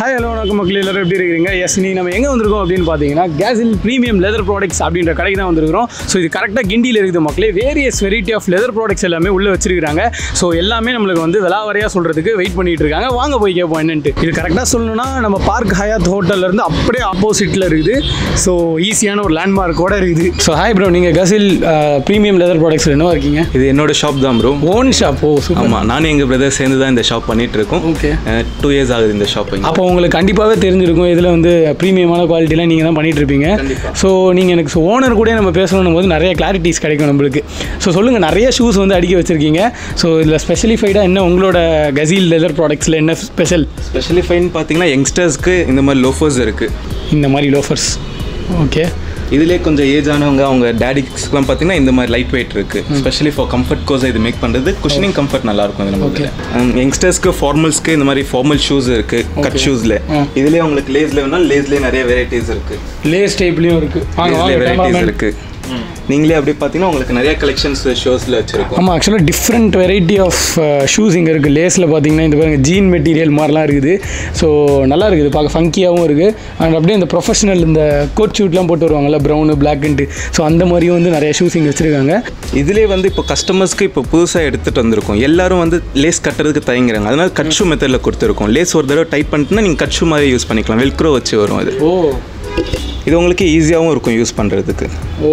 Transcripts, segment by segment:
Hi hello வணக்கம் மக்கள் எல்லாரும் எப்படி இருக்கிறீங்க எஸ் நீ நம்ம எங்கே வந்திருக்கோம் அப்படின்னு பார்த்தீங்கன்னா கேசில் ப்ரீமியம் லெதர் ப்ராடக்ட்ஸ் அப்படின்ற கடைக்கு தான் வந்திருக்கிறோம் ஸோ இது கரெக்டாக கிண்டியில் இருக்குது மக்களே various variety of leather products எல்லாமே உள்ளே வச்சிருக்காங்க ஸோ எல்லாமே நம்மளுக்கு வந்து விலாவரியாக சொல்கிறதுக்கு வெயிட் பண்ணிட்டு இருக்காங்க வாங்க போய் கேட்போம் என்னன்ட்டு இது கரெக்டாக சொல்லணும்னா நம்ம பார்க் ஹயாத் ஹோட்டல்ல இருந்து அப்படியே ஆப்போசிட்டில் இருக்குது ஸோ ஈஸியான ஒரு லேண்ட்மார்க்கோட இருக்குது ஸோ ஹாய் ப்ரோ நீங்கள் கசில் ப்ரீமியம் லெதர் ப்ராடக்ட்ஸில் என்னவா இருக்கீங்க இது என்னோட ஷாப் தான் bro own shop oh super ஆமாம் நானும் எங்கள் பிரதர் சேர்ந்து தான் இந்த ஷாப் பண்ணிட்டு இருக்கோம் Okay. டூ இயர்ஸ் ஆகுது இந்த ஷாப் அப்போ உங்களுக்கு கண்டிப்பாகவே தெரிஞ்சிருக்கும் இதில் வந்து ப்ரீமியமான குவாலிட்டிலாம் நீங்கள் தான் பண்ணிட்டு இருப்பீங்க ஸோ நீங்கள் எனக்கு ஓனர் கூட நம்ம பேசணும் போது நிறைய கிளாரிட்டிஸ் கிடைக்கும் நம்மளுக்கு ஸோ சொல்லுங்கள் நிறைய ஷூஸ் வந்து அடிக்க வச்சுருக்கீங்க ஸோ இதில் ஸ்பெஷலிஃபைடாக என்ன உங்களோட கசீல் லெதர் ப்ராடக்ட்ஸில் என்ன ஸ்பெஷல் ஸ்பெஷலி ஃபைன் பார்த்தீங்கன்னா யங்ஸ்டர்ஸ்க்கு இந்த மாதிரி லோஃபர்ஸ் இருக்குது இந்த மாதிரி லோஃபர்ஸ் ஓகே இதுலேயே கொஞ்சம் ஏஜ் ஆனவங்க அவங்க டேடிஸ்க்குலாம் பார்த்தீங்கன்னா இந்த மாதிரி லைட் வெயிட் இருக்குது ஸ்பெஷலி ஃபார் கம்ஃபர்ட் கோஸை இது மேக் பண்ணுறது குஷனிங் கம்ஃபர்ட் நல்லா இருக்கும் இது Okay. நமக்கு யங்ஸ்டர்ஸ்க்கு ஃபார்மல்ஸ்க்கு இந்த மாதிரி ஃபார்மல் ஷூஸ் இருக்குது கட் ஷூஸில் இதுலேயே உங்களுக்கு லேஸ்ல வேணால் லேஸ்லேயே நிறைய வெரைட்டிஸ் இருக்குது லேஸ் டைப்லேயும் இருக்குது வாங்க லேஸ்லேயே வாங்க வெரைட்டிஸ் cameraman. இருக்குது நீங்களே அப்படி பார்த்தீங்கன்னா உங்களுக்கு நிறைய கலெக்ஷன்ஸ் ஷோஸில் வச்சுருக்கோம் ஆமாம் ஆக்சுவலாக டிஃப்ரெண்ட் வெரைட்டி ஆஃப் ஷூஸ் இங்கே இருக்குது லேஸில் பார்த்தீங்கன்னா இந்த பாருங்க ஜீன் மெட்டீரியல் மாதிரிலாம் இருக்குது ஸோ நல்லா இருக்குது பார்க்க ஃபங்கியாகவும் இருக்குது அண்ட் அப்படியே இந்த ப்ரொஃபஷனல் இந்த கோட் ஷூட்லாம் போட்டு வருவாங்கல்ல ப்ரௌனு பிளாக்ன்ட்டு ஸோ அந்த மாதிரியும் வந்து நிறைய ஷூஸ் இங்கே வச்சுருக்காங்க இதுலேயே வந்து இப்போ கஸ்டமர்ஸ்க்கு இப்போ புதுசாக எடுத்துகிட்டு வந்திருக்கோம் எல்லாரும் வந்து லேஸ் கட்டுறதுக்கு தயங்குறாங்க அதனால கட் ஷூ மெத்தடில் கொடுத்துருக்கோம் லேஸ் ஒரு தடவை டைட் பண்ணிட்டுனா நீங்கள் கட் ஷூ மாதிரி யூஸ் பண்ணிக்கலாம் வெல்க்ரோ வச்சு வரும் அது ஓ இது உங்களுக்கு ஈஸியாகவும் இருக்கும் யூஸ் பண்ணுறதுக்கு ஓ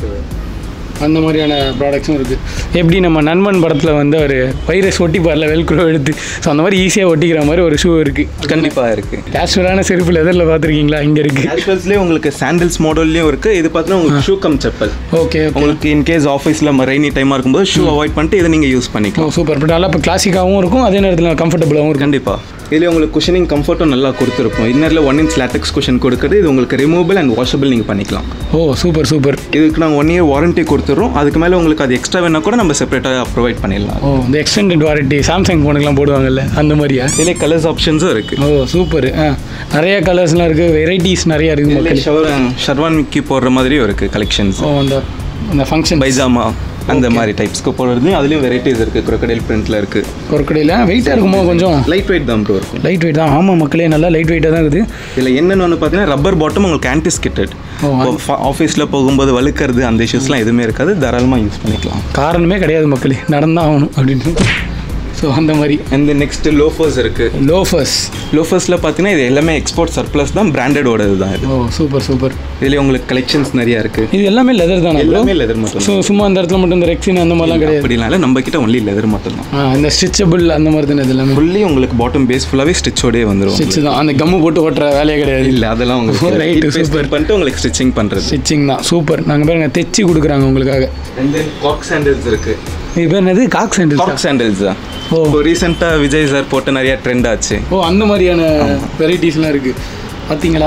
அந்த மாதிரியான ப்ராடக்ட்ஸும் இருக்குது எப்படி நம்ம நண்பன் படத்தில் வந்து ஒரு வைரஸ் ஒட்டிப்பார்ல வெல்க்ரோ எடுத்து ஸோ அந்த மாதிரி ஈஸியாக ஒட்டிக்கிற மாதிரி ஒரு ஷூ இருக்குது கண்டிப்பாக இருக்குது கேஷுவலான செருப்பு லெதரில் பார்த்துருக்கீங்களா இங்கே இருக்குது கேஷுவல்ஸ்லேயே உங்களுக்கு சாண்டில்ஸ் மாடல்லையும் இருக்குது இது பார்த்தீங்கன்னா உங்களுக்கு ஷூ கம் செப்பல் ஓகே உங்களுக்கு இன்கேஸ் ஆஃபீஸில் ரெய்னி டைமாக இருக்கும்போது ஷூ அவாய்ட் பண்ணிட்டு இதை நீங்கள் யூஸ் பண்ணிக்கலாம் ஓ சூப்பர் பட் நல்லா இப்போ கிளாசிக்காகவும் இருக்கும் அதே நேரத்தில் கம்ஃபர்டபுளாகவும் இருக்கும் கண்டிப்பாக இதுலேயே உங்களுக்கு குஷனிங் கம்ஃபர்ட்டும் நல்லா கொடுத்துருக்கும் இன்னரில் ஒன் இன்ச் லேட்டக்ஸ் குஷன் கொடுக்குறது இது உங்களுக்கு ரிமூவபிள் அண்ட் வாஷபிள் நீங்கள் பண்ணிக்கலாம் ஓ சூப்பர் சூப்பர் இதுக்கு நாங்கள் ஒன் இயர் வாரண்ட்டி கொடுத்துட்றோம் அதுக்கு மேலே உங்களுக்கு அது எக்ஸ்ட்ரா வேணா கூட நம்ம செப்பரேட்டாக ப்ரொவைட் பண்ணிடலாம் ஓ இந்த எக்ஸ்டெண்டட் வாரண்டி சாம்சங் ஃபோனுக்குலாம் போடுவாங்கல்ல அந்த மாதிரியா இதிலே கலர்ஸ் ஆப்ஷன்ஸும் இருக்குது ஓ சூப்பர் ஆ நிறைய கலர்ஸ்லாம் இருக்குது வெரைட்டிஸ் நிறைய இருக்குது இதிலே மக்கள் ஷவர் ஷர்வான் மிக்கி போடுற மாதிரியும் இருக்குது கலெக்ஷன்ஸ் ஓ அந்த அந்த ஃபங்க்ஷன் பைஜாமா அந்த மாதிரி டைப்ஸ்க்கு போடுறதுலையும் அதுலேயும் வெரைட்டிஸ் இருக்குது crocodile பிரிண்ட்டில் இருக்குது கொரக்கடையில் வெயிட்டாக இருக்குமோ கொஞ்சம் லைட் வெயிட் தான் ப்ரோ இருக்கும் லைட் வெயிட் தான் ஆமாம் மக்களே நல்லா லைட் வெயிட்டாக தான் இருக்குது இதில் என்னென்னு ஒன்று பார்த்தீங்கன்னா ரப்பர் பாட்டம் உங்களுக்கு ஆன்டிஸ்கிட்டட் ஓ, ஆஃபீஸில் போகும்போது வழுக்கிறது அந்த இஷ்யூஸ்லாம் எதுவுமே இருக்காது தாராளமாக யூஸ் பண்ணிக்கலாம் காரணமே கிடையாது மக்களே நடந்தான் ஆகணும் அப்படின்னு ஸோ அந்த மாதிரி அண்ட் நெக்ஸ்ட் லோஃபர்ஸ் இருக்குது லோஃபர்ஸ் லோஃபர்ஸில் பார்த்தீங்கன்னா இது எல்லாமே எக்ஸ்போர்ட் சர்ப்ளஸ் தான் பிராண்டடோடது தான் இது ஓ சூப்பர் சூப்பர் இதுலேயே உங்களுக்கு கலெக்ஷன்ஸ் நிறையா இருக்குது இது எல்லாமே லெதர் தானே bro? எல்லாமே லெதர் மட்டும் ஸோ சும்மா அந்த இடத்துல மட்டும் இந்த ரெக்ஸின் அந்த மாதிரிலாம் கிடையாது அப்படிலாம் இல்லை நம்ம கிட்ட ஒன்லி லெதர் மட்டும் தான் ஆ இந்த ஸ்டிச்சபிள் அந்த மாதிரி தானே இது எல்லாமே ஃபுல்லி உங்களுக்கு பாட்டம் பேஸ் ஃபுல்லாகவே ஸ்டிச்சோடே வந்துடும் ஸ்டிச் தான் அந்த கம்மு போட்டு ஓட்டுற வேலையே கிடையாது இல்லை அதெல்லாம் உங்களுக்கு Right, heat paste super. பண்ணிட்டு உங்களுக்கு ஸ்டிச்சிங் பண்ணுறது ஸ்டிச்சிங் தான் சூப்பர் நாங்கள் பாருங்க தைச்சி கொடுக்குறாங்க உங்களுக்காக அண்ட் தென் காக் சாண்டல்ஸ் இருக்குது இது பேர் என்னது காக் சாண்டில் காக் சாண்டல்ஸ் தான் ஓ. இப்போ ரீசெண்டாக விஜய் சார் போட்டு நிறைய ட்ரெண்ட் ஆச்சு ஓ அந்த மாதிரியான வெரைட்டிஸ்லாம் இருக்குது பார்த்தீங்களா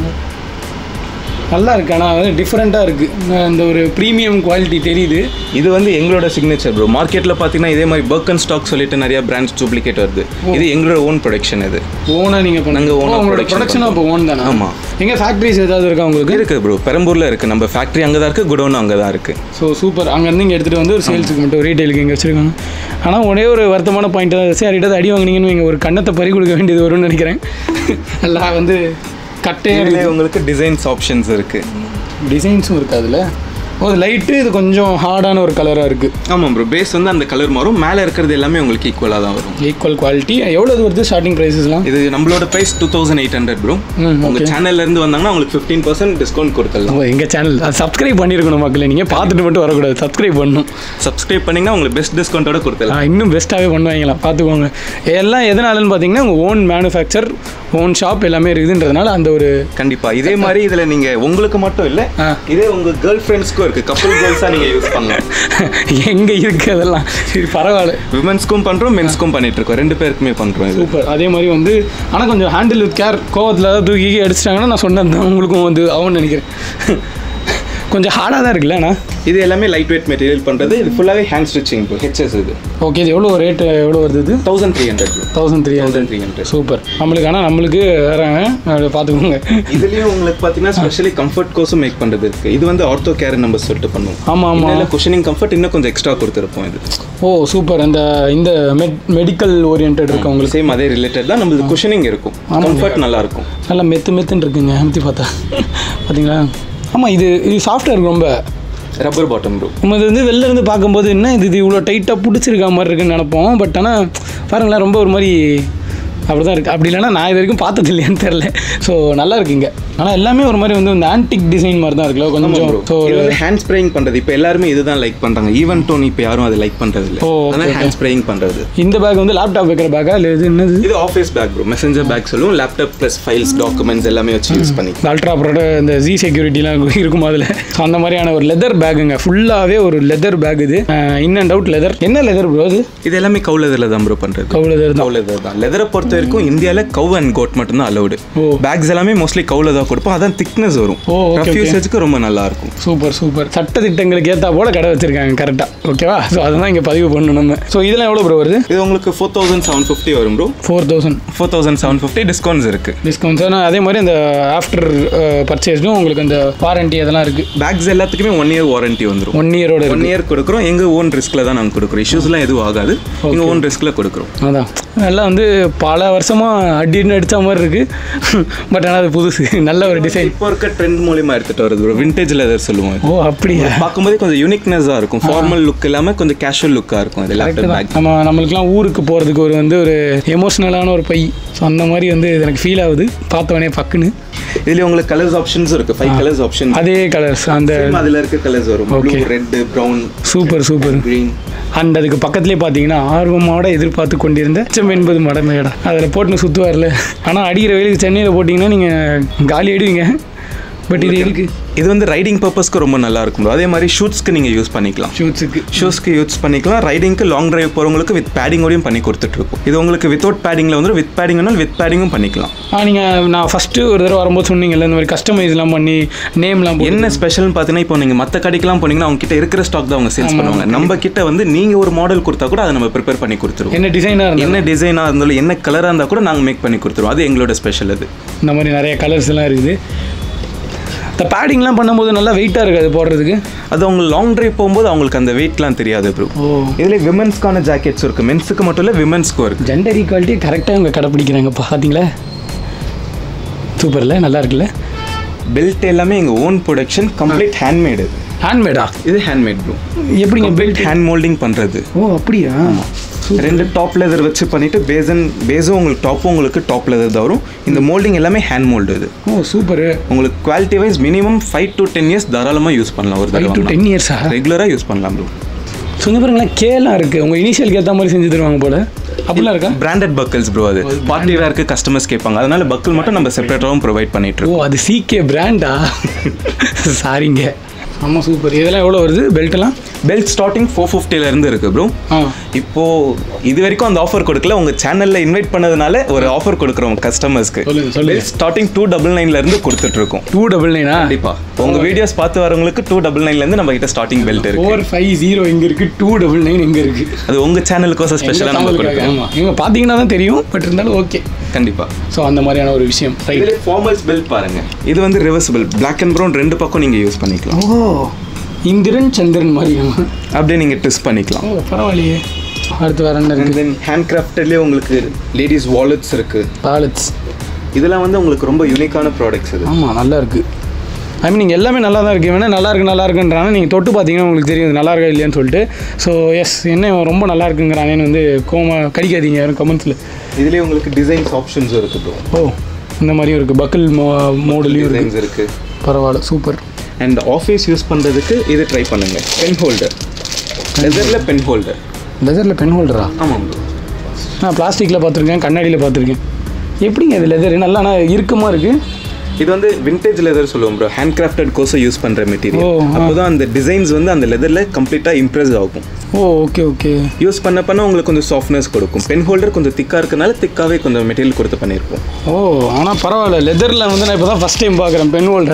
நல்லா இருக்கு ஆனால் வந்து டிஃப்ரெண்ட்டாக இருக்குது இந்த ஒரு ப்ரீமியம் குவாலிட்டி தெரியுது இது வந்து எங்களோட சிக்னேச்சர் ப்ரோ மார்க்கெட்டில் பார்த்தீங்கன்னா இதே மாதிரி பர்கன் ஸ்டாக் சொல்லிட்டு நிறைய பிராண்ட்ஸ் டூப்ளிகேட் வருது இது எங்களோட ஓன் ப்ரொடக்ஷன் இது ஓனாக நீங்கள் நாங்க பண்ணுங்க own ஆ உங்களோட production ப்ரொடக்ஷனாக இப்போ ஓன் தானே ஆமா. எங்கே ஃபேக்ட்ரிஸ் ஏதாவது இருக்கா உங்களுக்கு இருக்குது ப்ரோ பெரம்பூரில் இருக்குது நம்ம ஃபேக்ட்ரி அங்கே தான் இருக்குது குடோனும் அங்கே தான் இருக்குது ஸோ சூப்பர் அங்கேருந்து இங்கே எடுத்துகிட்டு வந்து ஒரு சேல்ஸுக்கு மட்டும் ரீட்டைலுக்கு இங்கே வச்சுருக்காங்க ஆனால் ஒரே ஒரு வருத்தமான பாயிண்ட் தான் சரிட்டாவது அடி வாங்குனீங்கன்னு இங்கே ஒரு கண்ணத்தை பறி கொடுக்க வேண்டியது வரும்னு நினைக்கிறேன் எல்லாம் வந்து கட்டையாக இதுலேயே இருக்குது உங்களுக்கு டிசைன்ஸ் ஆப்ஷன்ஸ் இருக்குது டிசைன்ஸும் இருக்குது அதில் ஓ லைட்டு இது கொஞ்சம் ஹார்டான ஒரு கலராக இருக்குது ஆமாம் ப்ரோ பேஸ் வந்து அந்த கலர் மாறும் மேலே இருக்கிறது எல்லாமே உங்களுக்கு ஈக்குவலாக தான் வரும் ஈக்குவல் குவாலிட்டி எவ்வளோ வருது ஸ்டார்டிங் ப்ரைஸஸ்லாம் இது நம்மளோட price two thousand eight hundred bro ம், உங்கள் சேனல்ல இருந்து வந்தாங்கன்னா உங்களுக்கு ஃபிஃப்டீன் பர்சன்ட் டிஸ்கவுண்ட் கொடுத்துடலாம் ஓ எங்கள் சேனல் அது சப்ஸ்கிரைப் பண்ணியிருக்கணும் மக்களே நீங்கள் பார்த்துட்டு மட்டும் வரக்கூடாது சப்ஸ்கிரைப் பண்ணணும் சப்ஸ்கிரைப் பண்ணிங்கன்னா உங்களுக்கு பெஸ்ட் டிஸ்கவுண்ட்டோட கொடுத்துடலாம் ஆ, இன்னும் பெஸ்ட்டாகவே பண்ணுவாங்களாம் பார்த்துக்கோங்க எல்லாம் எதனாலன்னு பார்த்தீங்கன்னா உங்கள் ஓன் மேனுஃபேக்சர் ஓன் ஷாப் எல்லாமே இருக்குதுன்றதுனால அந்த ஒரு கண்டிப்பா இதே மாதிரி இதுல நீங்க உங்களுக்கு மட்டும் இல்ல ஆ. இதே உங்க கேர்ள் ஃப்ரெண்ட்ஸ்க்கும் இருக்கு கப்பல் கேர்ள்ஸா நீங்க யூஸ் பண்ணலாம் எங்கே இருக்குது அதெல்லாம் சரி பரவாயில்ல விமன்ஸ்க்கும் பண்றோம் மென்ஸ்க்கும் பண்ணிட்டு இருக்கோம் ரெண்டு பேருக்குமே பண்றோம் இது சூப்பர் அதே மாதிரி வந்து ஆனால் கொஞ்சம் ஹேண்டில் வித் கேர் கோவத்தில் ஏதாவது தூக்கி அடிச்சிட்டாங்கன்னா நான் சொன்னது தான் உங்களுக்கும் வந்து ஆகும்னு நினைக்கிறேன் கொஞ்சம் ஹார்டாக தான் இருக்குல்ல அண்ணா இது எல்லாமே லைட் வெயிட் மெட்டீரியல் பண்ணுறது இது ஃபுல்லாகவே ஹேண்ட் ஸ்டிச்சிங் ப்ரோ ஹெச்எஸ் இது ஓகே இது எவ்வளோ ரேட்டு எவ்வளோ வருது இது thousand three hundred bro thousand three hundred thousand three hundred super நம்மளுக்கு ஆனால் நம்மளுக்கு வராங்க அப்படி பார்த்துக்கோங்க இதுலயும் உங்களுக்கு பார்த்தீங்கன்னா ஸ்பெஷலி கம்ஃபர்ட் கோஸும் மேக் பண்ணுறது இருக்கு இது வந்து ஆர்த்தோ கேர் நம்ம சொல்லிட்டு பண்ணுவோம் ஆமாம் ஆமாம் இதில் குஷனிங் கம்ஃபர்ட் இன்னும் கொஞ்சம் எக்ஸ்ட்ரா கொடுத்துருப்போம் இது ஓ சூப்பர் அந்த இந்த மெட் மெடிக்கல் ஓரியன்ட் இருக்கு உங்களுக்கு சேம் அதே ரிலேட்டட் தான் நம்மளுக்கு குஷனிங் இருக்கும் கம்ஃபர்ட் நல்லா இருக்கும் நல்லா மெத்து மெத்துன்னு இருக்குங்க அமுத்தி பார்த்தா பார்த்தீங்களா ஆமாம் இது இது சாஃப்டாக இருக்கு ரொம்ப ரப்பர் பாட்டம் ப்ரோ நம்ம இது வந்து வெளில இருந்து பார்க்கும்போது என்ன இது இது இவ்வளோ டைட்டாக பிடிச்சிருக்க மாதிரி இருக்குன்னு நினைப்போம் பட் ஆனால் பாருங்களேன் ரொம்ப ஒரு மாதிரி அப்படி தான் இருக்குது அப்படி இல்லைன்னா நான் இது வரைக்கும் பார்த்தது இல்லையான்னு தெரில ஸோ நல்லா இருக்குங்க ஆனால் எல்லாமே ஒரு மாதிரி வந்து இந்த ஆன்டிக் டிசைன் மாதிரி தான் இருக்குல்ல கொஞ்சம் ஸோ இது வந்து ஹேண்ட் ஸ்ப்ரேயிங் பண்றது இப்போ எல்லாருமே இதுதான் லைக் பண்றாங்க ஈவன் டோன் இப்போ யாரும் அதை லைக் பண்றது இல்லை ஓ, okay, அதனால ஹேண்ட் ஸ்ப்ரேயிங் பண்றது இந்த பேக் வந்து லேப்டாப் வைக்கிற பேக்கா இல்லை இது என்னது இது office bag bro messenger bag சொல்லுவோம் லேப்டாப் ப்ளஸ் ஃபைல்ஸ் டாக்குமெண்ட்ஸ் எல்லாமே வச்சு யூஸ் பண்ணி இந்த அல்ட்ரா ப்ரோட இந்த ஜி செக்யூரிட்டிலாம் இருக்கும் அதில் ஸோ அந்த மாதிரியான ஒரு லெதர் பேக்குங்க ஃபுல்லாகவே ஒரு லெதர் பேக் இது இன் அண்ட் அவுட் லெதர் என்ன லெதர் ப்ரோ அது இது எல்லாமே கவு லெதரில் தான் ப்ரோ பண்றது கவு லெதர் தான் கவு லெதர் தான் லெதரை பொறுத்த வரைக்கும் இந்தியாவில் கவு அண்ட் கோட் மட்டும்தான் அலௌடு ஓ. பேக்ஸ் எல்லாமே மோஸ்ட்லி கவுல தான் கொடுப்போம் அதான் திக்னஸ் வரும் ஓ, okay, ரஃப் okay. யூசேஜ்க்கு ரொம்ப நல்லா இருக்கும் சூப்பர் சூப்பர் சட்ட திட்டங்களுக்கு ஏற்றா போல கடை வச்சிருக்காங்க கரெக்டாக ஓகேவா ஸோ அதெல்லாம் இங்கே பதிவு பண்ணணும் நம்ம ஸோ இதெல்லாம் எவ்வளோ ப்ரோ வருது இது உங்களுக்கு ஃபோர் தௌசண்ட் செவன் ஃபிஃப்டி வரும் bro four thousand four thousand seven fifty discounts இருக்கு டிஸ்கவுண்ட்ஸ் ஆனால் அதே மாதிரி அந்த ஆஃப்டர் பர்ச்சேஸ்டும் உங்களுக்கு அந்த வாரண்டி அதெல்லாம் இருக்குது பேக்ஸ் எல்லாத்துக்குமே ஒன் இயர் வாரண்டி வந்துரும் ஒன் இயரோட ஒன் இருக்கு இயர் கொடுக்குறோம் எங்கள் ஓன் ரிஸ்கில் தான் நாங்கள் கொடுக்குறோம் இஷ்யூஸ்லாம் எதுவும் ஆகாது எங்கள் ஓன் ரிஸ்கில் கொடுக்குறோம் அதான் நல்லா வந்து பல வருஷமாக அடின்னு அடித்த மாதிரி இருக்குது பட் ஆனால் அது புதுசு நல்ல ஒரு டிசைன் இப்போ இருக்க ட்ரெண்ட் மூலியமா எடுத்துட்டு வருது ப்ரோ விண்டேஜ் லெதர் சொல்லுவோம் இது. ஓ அப்படியா பார்க்கும்போது கொஞ்சம் யூனிக்னஸாக இருக்கும் ஃபார்மல் லுக் இல்லாமல் கொஞ்சம் கேஷுவல் லுக்காக இருக்கும் இது லேப்டாப் பேக் நம்ம நம்மளுக்குலாம் ஊருக்கு போகிறதுக்கு ஒரு வந்து ஒரு எமோஷ்னலான ஒரு பை ஸோ அந்த மாதிரி வந்து இது எனக்கு ஃபீல் ஆகுது பார்த்தவொடனே பக்குன்னு இதுல உங்களுக்கு கலர்ஸ் ஆப்ஷன்ஸ் இருக்கு ஃபைவ் கலர்ஸ் ஆப்ஷன் அதே கலர்ஸ் அந்த அதுல இருக்க கலர்ஸ் வரும் blue Okay. Red brown super super green and அதுக்கு பக்கத்துலேயே பார்த்தீங்கன்னா ஆர்வமோட எதிர்பார்த்து கொண்டிருந்த அச்சம் என்பது மடமையடா அதில் போட்டுன்னு சுற்றுவார்ல ஆனால் அடிக்கிற வெயிலுக்கு சென்னையில் போட்டிங்கன்னா நீங்கள் காலி அடிவீங்க பட் இது இருக்கு இது வந்து ரைடிங் பர்பஸ்க்கு ரொம்ப நல்லா இருக்கும் bro. அதே மாதிரி ஷூட்ஸ்க்கு நீங்க யூஸ் பண்ணிக்கலாம் ஷூட்ஸுக்கு ஷூஸ்க்கு யூஸ் பண்ணிக்கலாம் ரைடிங்க்கு லாங் டிரைவ் போகிறவங்களுக்கு வித் பேடிங்கோடையும் பண்ணி கொடுத்துட்டு இருக்கோம் இது உங்களுக்கு வித்தவுட் பேடிங்கில் வந்து வித் பேடிங் வேணாலும் வித் பேடிங்கும் பண்ணிக்கலாம் ஆ நீங்கள் நான் ஃபஸ்ட்டு ஒரு தடவை வரும்போது சொன்னீங்கல்ல இந்த மாதிரி கஸ்டமைஸ்லாம் பண்ணி நேம்லாம் போட்டு என்ன ஸ்பெஷல்னு பார்த்தீங்கன்னா இப்போ நீங்கள் மற்ற கடைக்கெல்லாம் போனீங்கன்னா அவங்க கிட்ட இருக்கிற ஸ்டாக் தான் அவங்க சேல்ஸ் பண்ணுவாங்க நம்ம கிட்ட வந்து நீங்கள் ஒரு மாடல் கொடுத்தா கூட அதை நம்ம ப்ரிப்பேர் பண்ணி கொடுத்துருவோம் என்ன டிசைனாக இருந்தால் என்ன டிசைனாக இருந்தாலும் என்ன கலராக இருந்தால் கூட நாங்கள் மேக் பண்ணி கொடுத்துருவோம் அது எங்களோட ஸ்பெஷல் அது இந்த மாதிரி நிறைய கலர்ஸ் எல்லாம் இருக்குது இந்த பேடிங்லாம் பண்ணும்போது நல்லா வெயிட்டாக இருக்குது போடுறதுக்கு அது அவங்க லாங் டிரைவ் போகும்போது அவங்களுக்கு அந்த வெயிட்லாம் தெரியாது ப்ரோ ஓ இதில் விமன்ஸ்க்கான ஜாக்கெட்ஸ் இருக்குது மென்ஸுக்கு மட்டும் இல்லை விமன்ஸ்க்கும் இருக்குது ஜெண்டர் ஈக்குவாலிட்டி கரெக்டாக இவங்க கடைப்பிடிக்கிறாங்க பார்த்தீங்களா சூப்பர்ல நல்லா இருக்குல்ல பெல்ட் எல்லாமே எங்கள் ஓன் ப்ரொடக்ஷன் கம்ப்ளீட் ஹேண்ட்மேடு ஹேண்ட்மேடா இது ஹேண்ட்மேட் ப்ரோ எப்படிங்க பெல்ட் ஹேண்ட் மோல்டிங் பண்ணுறது ஓ அப்படியா ரெண்டு டாப் லெதர் வச்சு பண்ணிட்டு பேசன் பேஸும் உங்களுக்கு டாப்பும் உங்களுக்கு டாப் லெதர் தான் வரும் இந்த மோல்டிங் எல்லாமே ஹேண்ட் மோல்டு இது ஓ சூப்பரு உங்களுக்கு quality wise minimum five to ten years தாராளமாக யூஸ் பண்ணலாம் ஒரு ஃபைவ் டு தடவை டென் இயர்ஸா ரெகுலராக யூஸ் பண்ணலாம் ப்ரோ சொன்ன பாருங்களேன் கேலாம் இருக்குது உங்கள் இனிஷியலுக்கு ஏற்ற மாதிரி செஞ்சு தருவாங்க போல அப்படிலாம் இருக்கா பிராண்டட் பக்கல்ஸ் ப்ரோ அது பார்ட்டி வேர்க்கு கஸ்டமர்ஸ் கேட்பாங்க அதனால பக்கல் மட்டும் நம்ம செப்பரேட்டாகவும் ப்ரொவைட் பண்ணிட்டு ஓ இருக்கோம் அது சிகே பிராண்டா சாரிங்க ஆமாம் சூப்பர் இதெல்லாம் எவ்வளோ வருது பெல்ட்டெல்லாம் பெல்ட் ஸ்டார்டிங் ஃபோர் ஃபிஃப்டிலேருந்து இருக்குது ப்ரோ ஆ இப்போ இது வரைக்கும் அந்த ஆஃபர் கொடுக்கல உங்க சேனல்ல இன்வைட் பண்ணதுனால ஒரு ஆஃபர் கொடுக்குறோம் கஸ்டமர்ஸ்க்கு சொல்லுங்க, சொல்லுங்க. ஸ்டார்டிங் டூ டபுள் நைன்ல இருந்து கொடுத்துட்டு இருக்கோம் டூ டபுள் நைனா கண்டிப்பா உங்க வீடியோஸ் பார்த்து வரவங்களுக்கு டூ டபுள் நைன்ல இருந்து நம்ம கிட்ட ஸ்டார்டிங் பெல்ட் இருக்கு ஃபோர் ஃபைவ் ஜீரோ எங்கே இருக்குது டூ டபுள் நைன் எங்கே இருக்குது அது உங்க சேனலுக்கோசம் ஸ்பெஷலாக நம்ம கொடுக்குறோம் ஆமாம் இவங்க பார்த்தீங்கன்னா தான் தெரியும் பட் இருந்தாலும் ஓகே கண்டிப்பா ஸோ அந்த மாதிரியான ஒரு விஷயம் ரைட் இதுல ஃபார்மல்ஸ் பெல்ட் பாருங்க இது வந்து ரிவர்சிபிள் Black அண்ட் ப்ரௌன் ரெண்டு பக்கம் நீங்க யூஸ் பண்ணிக்கலாம் ஓ இந்திரன் சந்திரன் மாதிரி அப்படியே நீங்க ட்விஸ்ட் பண்ணிக்கலாம் ஓ பரவாயில்லையே அடுத்து வேற என்ன அண்ட் இருக்குது தென் ஹேண்ட் கிராஃப்ட்லேயே உங்களுக்கு லேடிஸ் வாலெட்ஸ் இருக்கு வாலெட்ஸ் இதெல்லாம் வந்து உங்களுக்கு ரொம்ப யூனிக்கான ப்ராடக்ட்ஸ் இது ஆமாம் நல்லா இருக்குது ஐ மீன் நீங்கள் எல்லாமே நல்லா தான் இருக்குது வேணா நல்லா இருக்கு நல்லா இருக்குன்றாங்க நீங்கள் தொட்டு பார்த்தீங்கன்னா உங்களுக்கு தெரியும் இது நல்லா இருக்கா இல்லையான்னு சொல்லிட்டு ஸோ எஸ் என்ன இவன் ரொம்ப நல்லா இருக்குங்கிறானேன்னு வந்து கோமா கடிக்காதீங்க யாரும் கமெண்ட்ஸில் இதுலயே உங்களுக்கு டிசைன்ஸ் ஆப்ஷன்ஸ் இருக்கு ப்ரோ ஓ இந்த மாதிரியும் இருக்குது பக்கல் மோ மோடலையும் இருக்குது டிசைன்ஸ் இருக்கு பரவாயில்ல சூப்பர் அண்ட் ஆஃபீஸ் யூஸ் பண்ணுறதுக்கு இது ட்ரை பண்ணுங்க பென் ஹோல்டர் லெதரில் பென் ஹோல்டர் லெதரில் பென் ஹோல்டரா ஆமாம் ப்ரோ நான் பிளாஸ்டிக்கில் பார்த்துருக்கேன் கண்ணாடியில் பார்த்துருக்கேன் எப்படிங்க இது லெதர் நல்லா ஆனால் இறுக்கமாக இருக்குது இது வந்து விண்டேஜ் லெதர் சொல்லுவோம் ப்ரோ ஹேண்ட் கிராஃப்டட் கோர்ஸை யூஸ் பண்ணுற ஓ, மெட்டீரியல் ஆ. அப்போ தான் அந்த டிசைன்ஸ் வந்து அந்த லெதரில் கம்ப்ளீட்டாக இம்ப்ரெஸ் ஆகும் ஓ ஓகே ஓகே யூஸ் பண்ண பண்ண உங்களுக்கு கொஞ்சம் சாஃப்ட்னஸ் கொடுக்கும் பென் ஹோல்டர் கொஞ்சம் திக்காக இருக்கனால திக்காகவே கொஞ்சம் மெட்டீரியல் கொடுத்து பண்ணியிருப்போம் ஓ ஆனால் பரவாயில்ல லெதரில் வந்து நான் இப்போ தான் ஃபஸ்ட் டைம் பார்க்குறேன் பென் ஹோல்டரை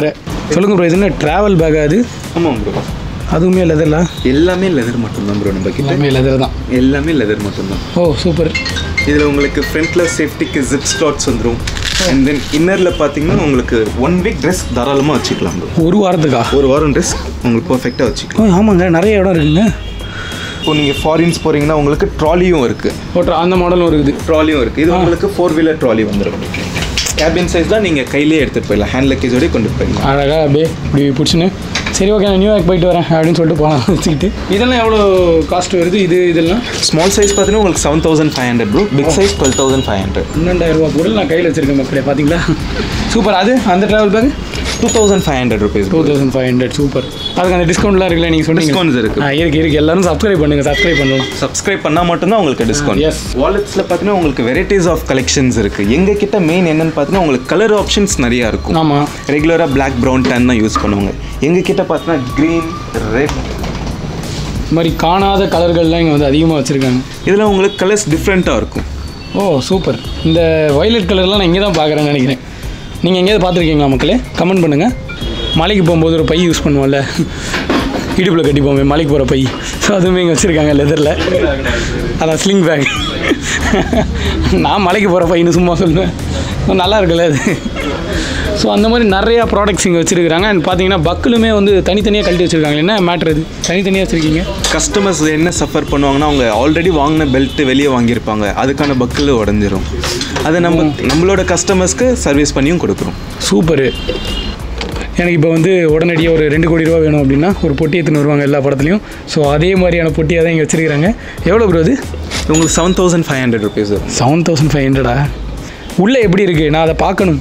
சொல்லுங்கள் ப்ரோ இது என்ன ட்ராவல் பேக் அது ஆமாம் ப்ரோ அதுவுமே லெதர்ல எல்லாமே லெதர் மட்டும்தான் ப்ரோ நம்ம கிட்ட எல்லாமே லெதர் தான் எல்லாமே லெதர் மட்டும்தான் ஓ சூப்பர் இதில் உங்களுக்கு ஃப்ரண்ட்டில் சேஃப்டிக்கு ஜிப் ஸ்லாட்ஸ் வந்துடும் அண்ட் தென் இன்னரில் பார்த்தீங்கன்னா உங்களுக்கு ஒன் வீக் ட்ரெஸ் தாராளமாக வச்சுக்கலாம் ப்ரோ ஒரு வாரத்துக்கா ஒரு வாரம் ட்ரெஸ் உங்களுக்கு பர்ஃபெக்டாக வச்சுக்கலாம் ஓ ஆமாங்க நிறைய இடம் இருக்குங்க இப்போ நீங்கள் ஃபாரின்ஸ் போகிறீங்கன்னா உங்களுக்கு ட்ராலியும் இருக்குது ஓட்ரு அந்த மாடலும் இருக்குது ட்ராலியும் இருக்குது இது உங்களுக்கு ஃபோர் வீலர் ட்ராலி வந்துடும் கேபின் சைஸ் தான் நீங்கள் கையிலேயே எடுத்துகிட்டு போயிடலாம் ஹேண்ட் லக்கேஜோடய கொண்டு போயிடலாம் அழகா அப்படியே இப்படி பிடிச்சின்னு சரி ஓகே நான் நியூயார்க் போயிட்டு வரேன் அப்படின்னு சொல்லிட்டு போகலாம் வச்சுக்கிட்டு இதெல்லாம் எவ்வளோ காஸ்ட் வருது இது இதெல்லாம் ஸ்மால் சைஸ் பார்த்தீங்கன்னா உங்களுக்கு seven thousand five hundred bro big size twelve thousand five hundred பன்னெண்டாயிரம் ரூபா பொருள் நான் கையில் வச்சிருக்கேன் மக்களே பார்த்தீங்களா சூப்பர் அது அந்த travel bag two thousand five hundred rupees two thousand five hundred super அதுக்கு அந்த டிஸ்கவுண்ட்லாம் இருக்குல்ல நீங்கள் சொன்னீங்க Discounts இருக்கு. ஆ இருக்கு இருக்கு எல்லாரும் சப்ஸ்கிரைப் பண்ணுங்க சப்ஸ்கிரைப் பண்ணணும் சப்ஸ்கிரைப் பண்ணால் மட்டும்தான் உங்களுக்கு டிஸ்கவுண்ட் yes. வாலெட்ஸில் பார்த்தீங்கன்னா உங்களுக்கு வெரைட்டிஸ் ஆஃப் கலெக்ஷன்ஸ் இருக்குது எங்கள் கிட்ட மெயின் என்னன்னு பார்த்தீங்கன்னா உங்களுக்கு கலர் ஆப்ஷன்ஸ் நிறையா இருக்கும் ஆமாம் ரெகுலராக பிளாக் ப்ரௌன் டேன் தான் யூஸ் பண்ணுவாங்க எங்கள் கிட்ட பார்த்தீங்கன்னா க்ரீன் ரெட் இந்த மாதிரி காணாத கலர்கள்லாம் இங்கே வந்து அதிகமாக வச்சுருக்காங்க இதில் உங்களுக்கு கலர்ஸ் டிஃப்ரெண்ட்டாக இருக்கும் ஓ சூப்பர் இந்த வயலட் கலர்லாம் நான் இங்கே தான் பார்க்குறேன்னு நினைக்கிறேன் நீங்கள் எங்கேயாவது பார்த்துருக்கீங்களா மக்களே கமெண்ட் பண்ணுங்கள் மலைக்கு போகும்போது ஒரு பை யூஸ் பண்ணுவோம்ல இடுப்பில் கட்டி போவோமே மலைக்கு போகிற பை ஸோ அதுவுமே இங்கே வச்சுருக்காங்க லெதரில் அதான் ஸ்லிங் பேக் நான் மலைக்கு போகிற பையனு சும்மா சொல்லுவேன் நல்லா இருக்குல்ல அது ஸோ அந்த மாதிரி நிறையா ப்ராடக்ட்ஸ் இங்கே வச்சுருக்காங்க அண்ட் பார்த்தீங்கன்னா பக்கிலுமே வந்து தனித்தனியாக கழட்டி வச்சுருக்காங்க என்ன மேட்ரு இது தனித்தனியாக வச்சுருக்கீங்க கஸ்டமர்ஸ் என்ன சஃபர் பண்ணுவாங்கன்னா அவங்க ஆல்ரெடி வாங்கின பெல்ட் வெளியே வாங்கியிருப்பாங்க அதுக்கான பக்கில் உடஞ்சிரும் அதை நம்ம நம்மளோட கஸ்டமர்ஸ்க்கு சர்வீஸ் பண்ணியும் கொடுக்குறோம் சூப்பரு எனக்கு இப்போ வந்து உடனடியாக ஒரு ரெண்டு கோடி ரூபா வேணும் அப்படின்னா ஒரு பொட்டி எடுத்துன்னு வருவாங்க எல்லா படத்துலையும் ஸோ அதே மாதிரியான பொட்டியாக தான் இங்கே வச்சுருக்காங்க எவ்வளோ ப்ரோ அது உங்களுக்கு seven thousand five hundred rupees வரும் செவன் தௌசண்ட் ஃபைவ் ஹண்ட்ரடா உள்ளே எப்படி இருக்குது நான் அதை பார்க்கணும்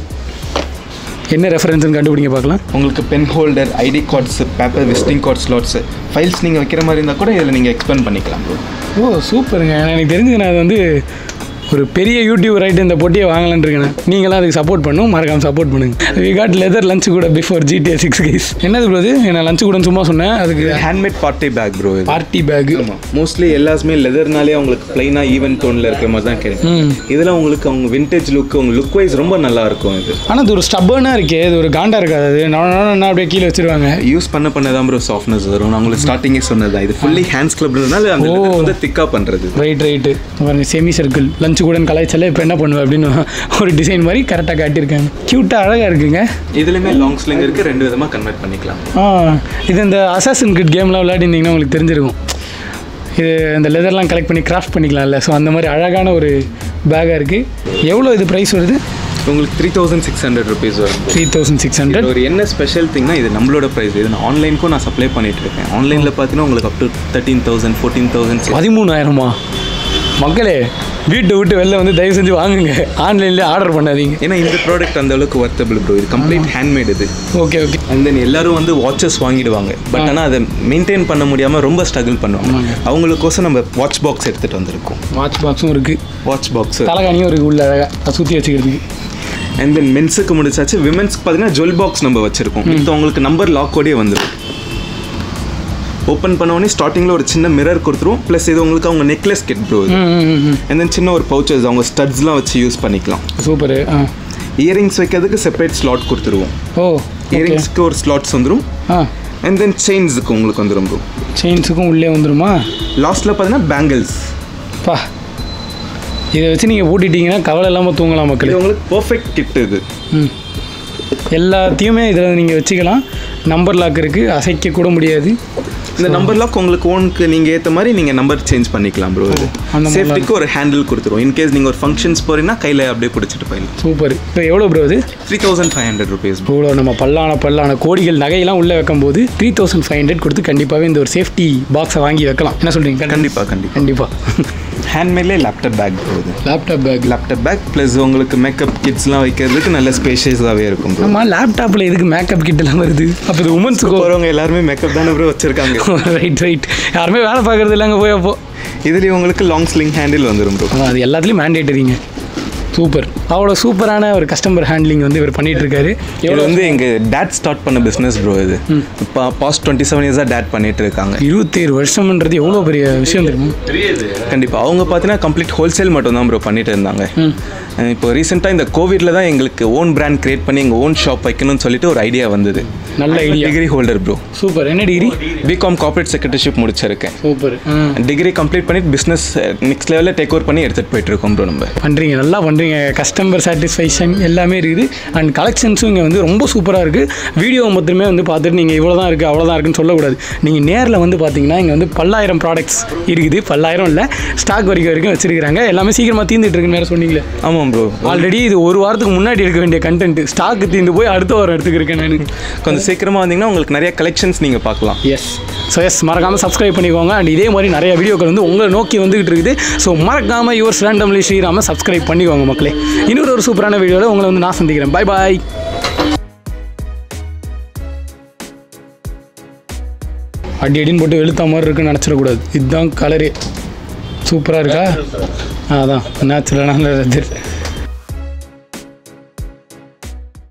என்ன ரெஃபரன்ஸ்னு கண்டுபிடிங்க பார்க்கலாம் உங்களுக்கு pen holder ID cards paper visiting card slots files நீங்கள் வைக்கிற மாதிரி இருந்தால் கூட இதில் நீங்கள் எக்ஸ்பெண்ட் பண்ணிக்கலாம் bro. ஓ சூப்பருங்க எனக்கு தெரிஞ்சது நான் அது வந்து ஒரு பெரிய யூடியூபர் ரைட்டு இந்த பொட்டியை வாங்கலான்னு இருக்கேன் நீங்களாம் அதுக்கு சப்போர்ட் பண்ணும் மறக்காம சப்போர்ட் பண்ணுங்க வி காட் லெதர் லஞ்ச் கூட பிஃபோர் ஜிடிஏ சிக்ஸ் கைஸ் என்னது ப்ரோ அது நான் லஞ்ச் கூட சும்மா சொன்னேன் அதுக்கு ஹேண்ட்மேட் பார்ட்டி பேக் ப்ரோ இது பார்ட்டி பேக் ஆமாம் மோஸ்ட்லி எல்லாருமே லெதர்னாலே அவங்களுக்கு ப்ளைனாக ஈவென்ட் டோனில் இருக்கிற மாதிரி தான் கிடைக்கும் ம் இதெல்லாம் உங்களுக்கு அவங்க விண்டேஜ் லுக் உங்க லுக் வைஸ் ரொம்ப நல்லா இருக்கும் இது ஆனால் இது ஒரு ஸ்டப்பர்னாக இருக்கே இது ஒரு காண்டா இருக்காது அது நான் நான் அப்படியே கீழே வச்சிருவாங்க யூஸ் பண்ண பண்ண தான் ப்ரோ சாஃப்ட்னஸ் வரும் நான் உங்களுக்கு ஸ்டார்டிங்கே சொன்னது தான் இது ஃபுல்லி ஹேண்ட்ஸ் கிளப்னால அந்த leather வந்து திக்காக பண்ணுறது ரைட் ரைட்டு பாருங்க செமி சர்க்கிள் லஞ்ச் கூட கலாய்ச்சாலே இப்போ என்ன பண்ணுவேன் அப்படின்னு ஒரு டிசைன் மாதிரி கரெக்டாக காட்டியிருக்காங்க க்யூட்டாக அழகாக இருக்குங்க இதுலேயுமே லாங் ஸ்லிங் இருக்குது ரெண்டு விதமாக கன்வெர்ட் பண்ணிக்கலாம் ஆ இது இந்த அசாசன் கிட் கேம்லாம் விளையாடிருந்தீங்கன்னா உங்களுக்கு தெரிஞ்சிருக்கும் இது இந்த லெதர்லாம் கலெக்ட் பண்ணி கிராஃப்ட் பண்ணிக்கலாம்ல ஸோ அந்த மாதிரி அழகான ஒரு பேக்காக இருக்குது எவ்வளோ இது ப்ரைஸ் வருது உங்களுக்கு three thousand six hundred rupees வரும் த்ரீ தௌசண்ட் சிக்ஸ் ஹண்ட்ரட் இது ஒரு என்ன ஸ்பெஷல் திங்னா இது நம்மளோட ப்ரைஸ் இது நான் ஆன்லைனுக்கும் நான் சப்ளை பண்ணிட்டு இருக்கேன் ஆன்லைனில் பார்த்தீங்கன்னா உங்களுக்கு up to thirteen thousand fourteen thousand பதிமூணாயிரமா மக்களே வீட்டை விட்டு வெளில வந்து தயவு செஞ்சு வாங்குங்க ஆன்லைன்லேயே ஆர்டர் பண்ணாதீங்க ஏன்னா இந்த ப்ராடக்ட் அந்த அளவுக்கு ஒர்த்தபிள் ப்ரோ இது கம்ப்ளீட் ஹேண்ட்மேட் இது ஓகே ஓகே அண்ட் தென் எல்லாரும் வந்து வாட்சஸ் வாங்கிடுவாங்க பட் ஆனால் அதை மெயின்டைன் பண்ண முடியாமல் ரொம்ப ஸ்ட்ரகிள் பண்ணுவாங்க ஆமாங்க. அவங்களுக்கோசம் நம்ம வாட்ச் பாக்ஸ் எடுத்துகிட்டு வந்திருக்கோம் வாட்ச் பாக்ஸும் இருக்குது வாட்ச் பாக்ஸ் தலைகாணியும் இருக்குது உள்ள அழகாக சுற்றி வச்சுக்கிறதுக்கு அண்ட் தென் மென்ஸுக்கு முடிச்சாச்சு விமென்ஸ்க்கு பார்த்தீங்கன்னா ஜுவல் பாக்ஸ் நம்ம வச்சிருக்கோம் இது உங்களுக்கு நம்பர் லாக்கோடயே வந்துடும் ஓப்பன் பண்ண உடனே ஸ்டார்டிங்கில் ஒரு சின்ன மிரர் கொடுத்துருவோம் ப்ளஸ் இது உங்களுக்கு அவங்க நெக்லஸ் கிட் ப்ரோ இது ம் ம், ம் அண்ட் தென் சின்ன ஒரு பவுச்சஸ் அவங்க ஸ்டட்ஸ்லாம் வச்சு யூஸ் பண்ணிக்கலாம் சூப்பரு ஆ இயரிங்ஸ் வைக்கிறதுக்கு செப்பரேட் ஸ்லாட் கொடுத்துருவோம் ஓ இயரிங்ஸ்க்கு ஒரு ஸ்லாட்ஸ் வந்துடும் ஆ அண்ட் தென் செயின்ஸுக்கு உங்களுக்கு வந்துடும் ப்ரோ செயின்ஸுக்கும் உள்ளே வந்துருமா லாஸ்ட்டில் பார்த்தீங்கன்னா பேங்கிள்ஸ் பா இதை வச்சு நீங்கள் பூட்டிட்டீங்கன்னா கவலை இல்லாமல் தூங்கலாம் மக்களே இது உங்களுக்கு பர்ஃபெக்ட் கிட் இது ம் எல்லாத்தையுமே இதில் நீங்கள் வச்சுக்கலாம் நம்பர் லாக் இருக்குது அசைக்க கூட முடியாது இந்த நம்பர் லாக் உங்களுக்கு ஓனுக்கு நீங்கள் ஏற்ற மாதிரி நீங்கள் நம்பர் சேஞ்ச் பண்ணிக்கலாம் ப்ரோ இது அந்த மாதிரிலாம் சேஃப்டிக்கு ஒரு ஹேண்டில் கொடுத்துருவோம் இன்கேஸ் நீங்கள் ஒரு ஃபங்க்ஷன்ஸ் போறீங்கன்னா கையில் அப்படியே பிடிச்சிட்டு போயிடலாம் சூப்பர் இப்போ எவ்வளோ ப்ரோ இது three thousand five hundred rupees இவ்வளோ நம்ம பல்லான பல்லான கோடிகள் நகையெல்லாம் உள்ளே வைக்கும்போது த்ரீ தௌசண்ட் ஃபைவ் ஹண்ட்ரட் கொடுத்து கண்டிப்பாகவே இந்த ஒரு சேஃப்டி பாக்ஸை வாங்கி வைக்கலாம் என்ன சொல்கிறீங்க கண்டிப்பாக கண்டிப்பாக கண்டிப்பாக ஹேண்ட்மேட்லேயே லேப்டாப் பேக் போகுது laptop bag laptop bag plus உங்களுக்கு மேக்கப் கிட்ஸ்லாம் வைக்கிறதுக்கு நல்ல ஸ்பேஷியஸாகவே இருக்கும் ப்ரோ ஆமாம் லேப்டாப்பில் எதுக்கு மேக்கப் கிட்டலாம் வருது அப்போ இது உமன்ஸுக்கு போகிறவங்க எல்லாருமே மேக்கப் தானே ப்ரோ வச்சுருக்காங்க ரைட் ரைட் யாருமே வேலை பார்க்குறது இல்லைங்க போய் அப்போ இதுலேயும் உங்களுக்கு லாங் ஸ்லிங் ஹேண்டில் வந்துடும் ப்ரோ ஆமா, அது எல்லாத்துலேயும் மேண்டேட்டரிங்க சூப்பர் அவ்வளோ சூப்பரான ஒரு கஸ்டமர் ஹேண்ட்லிங் வந்து இவர் பண்ணிட்டு இருக்காரு இது வந்து எங்கள் டேட் ஸ்டார்ட் பண்ண பிஸ்னஸ் ப்ரோ இது இப்போ பாஸ்ட் டுவெண்ட்டி செவன் இயர்ஸாக டேட் பண்ணிட்டு இருக்காங்க இருபத்தேழு வருஷம்ன்றது எவ்வளோ பெரிய விஷயம் தெரியுமா கண்டிப்பாக அவங்க பார்த்தீங்கன்னா கம்ப்ளீட் ஹோல்சேல் மட்டும் தான் ப்ரோ பண்ணிட்டு இருந்தாங்க அஹ் இப்போ ரீசெண்டாக இந்த கோவிட்ல தான் எங்களுக்கு ஓன் பிராண்ட் கிரியேட் பண்ணி எங்கள் ஓன் ஷாப் வைக்கணும்னு சொல்லிட்டு ஒரு ஐடியா வந்தது நல்ல idea degree holder bro super என்ன டிகிரி பிகாம் கார்ப்பரேட் செக்ரட்டரிஷிப் முடிச்சிருக்கேன் சூப்பர் டிகிரி கம்ப்ளீட் பண்ணி பிஸ்னஸ் நெக்ஸ்ட் லெவலில் டேக் ஓவர் பண்ணி எடுத்துகிட்டு போயிட்டு இருக்கோம் ப்ரோ நம்ம பண்ணுறீங்க நல்லா பண்ணுறீங்க கஸ்டமர் சாட்டிஸ்ஃபேக்ஷன் எல்லாமே இருக்குது அண்ட் கலெக்ஷன்ஸும் இங்கே வந்து ரொம்ப சூப்பராக இருக்குது வீடியோ மொத்தமே வந்து பார்த்துட்டு நீங்கள் இவ்வளோ தான் இருக்குது அவ்வளோ தான் இருக்குன்னு சொல்லக்கூடாது நீங்கள் நேரில் வந்து பார்த்தீங்கன்னா இங்கே வந்து பல்லாயிரம் ப்ராடக்ட்ஸ் இருக்குது பல்லாயிரம் இல்லை ஸ்டாக் வரைக்கும் வரைக்கும் வச்சிருக்காங்க எல்லாமே சீக்கிரமாக தீர்ந்துட்டு இருக்குன்னு வேறு சொன்னீங்களே ஆமாம் ப்ரோ ஆல்ரெடி இது ஒரு வாரத்துக்கு முன்னாடி எடுக்க வேண்டிய கண்டென்ட் ஸ்டாக் தீர்ந்து போய் அடுத்த வாரம் எடுத்துக்கிருக்கேன் நான் கொஞ்சம் சீக்கிரமாக வந்தீங்கன்னா உங்களுக்கு நிறைய கலெக்ஷன்ஸ் நீங்கள் பார்க்கலாம் எஸ் ஸோ எஸ் மறக்காமல் சப்ஸ்கிரைப் பண்ணிக்கோங்க அண்ட் இதே மாதிரி நிறைய வீடியோக்கள் வந்து உங்களை நோக்கி வந்துகிட்டு இருக்குது ஸோ மறக்காமல் யுவர்ஸ் ரேண்டம்லி ஸ்ரீராம சப்ஸ்கிரைப் பண்ணிக்கோங்க மக்களே இன்னொரு ஒரு சூப்பரான வீடியோவில் உங்களை வந்து நான் சந்திக்கிறேன் பை பாய் அடி அடின்னு போட்டு வெளுத்த மாதிரி இருக்குன்னு நினச்சிடக்கூடாது இதுதான் கலரே சூப்பராக இருக்கா அதான் நேச்சுரலான